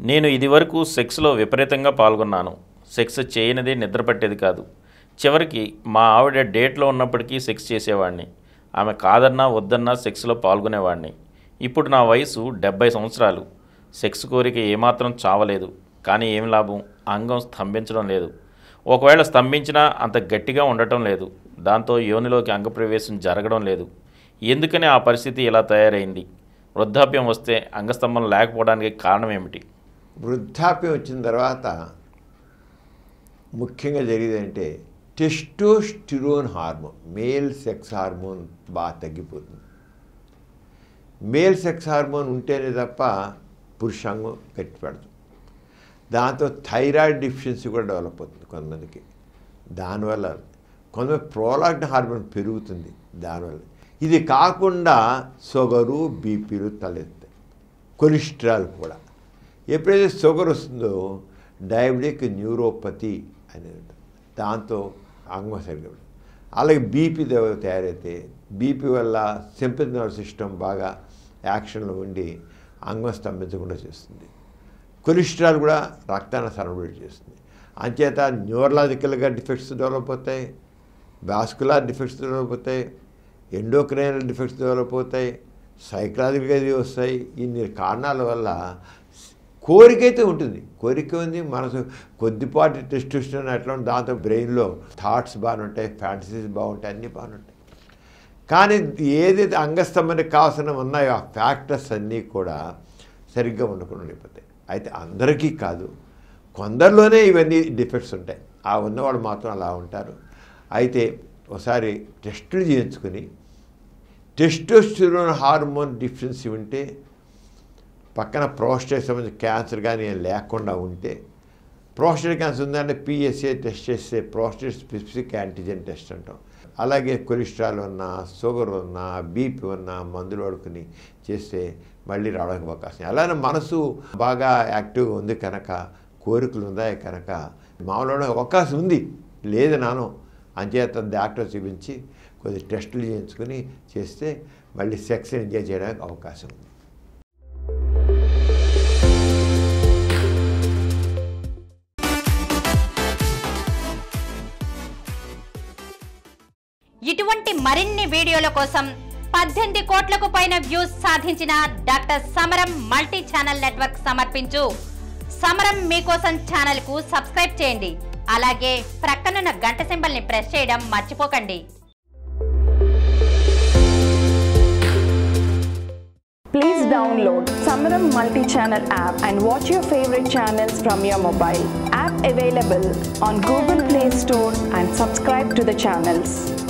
నేను ఇదివరకు సెక్స్లో విపరీతంగా పాల్గొన్నాను సెక్స్ చేయనిదే నిద్ర పట్టేది కాదు చివరికి మా ఆవిడ డేట్లో ఉన్నప్పటికీ సెక్స్ చేసేవాడిని ఆమె కాదన్నా వద్దన్నా సెక్స్లో పాల్గొనేవాడిని ఇప్పుడు నా వయసు డెబ్బై సంవత్సరాలు సెక్స్ కోరిక ఏమాత్రం చావలేదు కానీ ఏం లాభం అంగం స్తంభించడం లేదు ఒకవేళ స్తంభించినా అంత గట్టిగా ఉండటం లేదు దాంతో యోనిలోకి అంగప్రవేశం జరగడం లేదు ఎందుకని ఆ పరిస్థితి ఇలా తయారైంది వృద్ధాప్యం వస్తే అంగస్తంభం లేకపోవడానికి కారణం ఏమిటి వృద్ధాప్యం వచ్చిన తర్వాత ముఖ్యంగా జరిగేదంటే testosterone hormone male sex hormone బాగా తగ్గిపోతుంది మేల్ సెక్స్ హార్మోన్ ఉంటేనే తప్ప పురుషాంగం గట్టిపడదు దాంతో థైరాయిడ్ డిఫిషియన్సీ కూడా డెవలప్ అవుతుంది కొంతమందికి దానివల్ల కొంతమంది ప్రోలాక్టిన్ హార్మోన్ పెరుగుతుంది దానివల్ల ఇది కాకుండా షుగరు బీపీలు తలెత్తాయి కొలెస్ట్రాల్ కూడా ఎప్పుడైతే షుగర్ వస్తుందో డయాబెటిక్ న్యూరోపతి అనేది ఉంటుంది దాంతో అంగం సరిగ్గా ఉండదు. అలాగే బీపీ తయారైతే బీపీ వల్ల సింపతి నర్వ్ సిస్టమ్ బాగా యాక్షన్లో ఉండి అంగం స్తంభించకుండా చేస్తుంది కొలెస్ట్రాల్ కూడా రక్తాన్ని సరఫరా చేస్తుంది అంచేత న్యూరలాజికల్గా డిఫెక్ట్స్ డెవలప్ అవుతాయి వాస్కులార్ డిఫెక్ట్స్ డెవలప్ అవుతాయి ఎండోక్రైనల్ డిఫెక్ట్స్ డెవలప్ అవుతాయి సైకలాజికల్గా ఇది వస్తాయి ఇన్ని కారణాల వల్ల కోరిక అయితే ఉంటుంది కోరిక ఉంది మనసు కొద్దిపాటి టెస్టిస్టోన్ అట్లా ఉంటుంది. దాంతో బ్రెయిన్లో థాట్స్ బాగుంటాయి ఫ్యాంటసీస్ బాగుంటాయి అన్నీ బాగుంటాయి కానీ ఏదైతే అంగస్తంభనకి కావాల్సిన ఉన్నాయో ఆ ఫ్యాక్టర్స్ అన్నీ కూడా సరిగ్గా ఉండకుండా ఉండిపోతాయి అయితే అందరికీ కాదు కొందరిలోనే ఇవన్నీ డిఫెక్ట్స్ ఉంటాయి ఆ ఉన్నవాళ్ళు మాత్రం అలా ఉంటారు అయితే ఒకసారి టెస్టులు చేయించుకుని టెస్టోస్టిరోన్ హార్మోన్ డిఫిషియన్సీ ఉంటే పక్కన ప్రోస్టేట్ సంబంధించిన క్యాన్సర్ కానీ ఏం లేకుండా ఉంటే ప్రోస్టేట్ క్యాన్సర్ ఉందంటే పిఎస్ఏ టెస్ట్ చేస్తే ప్రోస్టేట్ స్పెసిఫిక్ యాంటీజెన్ టెస్ట్ అంటాం అలాగే కొలెస్ట్రాల్ ఉన్నా షుగర్ ఉన్నా బీపీ ఉన్నా మందులు వాడుకుని చేస్తే మళ్ళీ రావడానికి అవకాశం అలానే మనసు బాగా యాక్టివ్గా ఉంది కనుక కోరికలు ఉన్నాయి కనుక మామూలు అవకాశం ఉంది లేదు నాను అంచేత డాక్టర్ చూపించి కొద్ది టెస్టులు చేయించుకుని చేస్తే మళ్ళీ సెక్స్ ఎంజాయ్ చేయడానికి అవకాశం ఉంది ఇటువంటి మరిన్ని వీడియోల కోసం పద్దెనిమిది కోట్లకు పైన వ్యూస్ సాధించిన డాక్టర్ సమరం మల్టీ ఛానల్ నెట్వర్క్ సమర్పించు సమరం మీకోసం ఛానల్ కు సబ్స్క్రైబ్ చేయండి అలాగే ప్రక్కనున్న గంట సింబల్ ని ప్రెస్ చేయడం మర్చిపోకండి Please download Samaram multi-channel app and watch your favorite channels from your mobile. App available on Google Play Store and subscribe to the channels.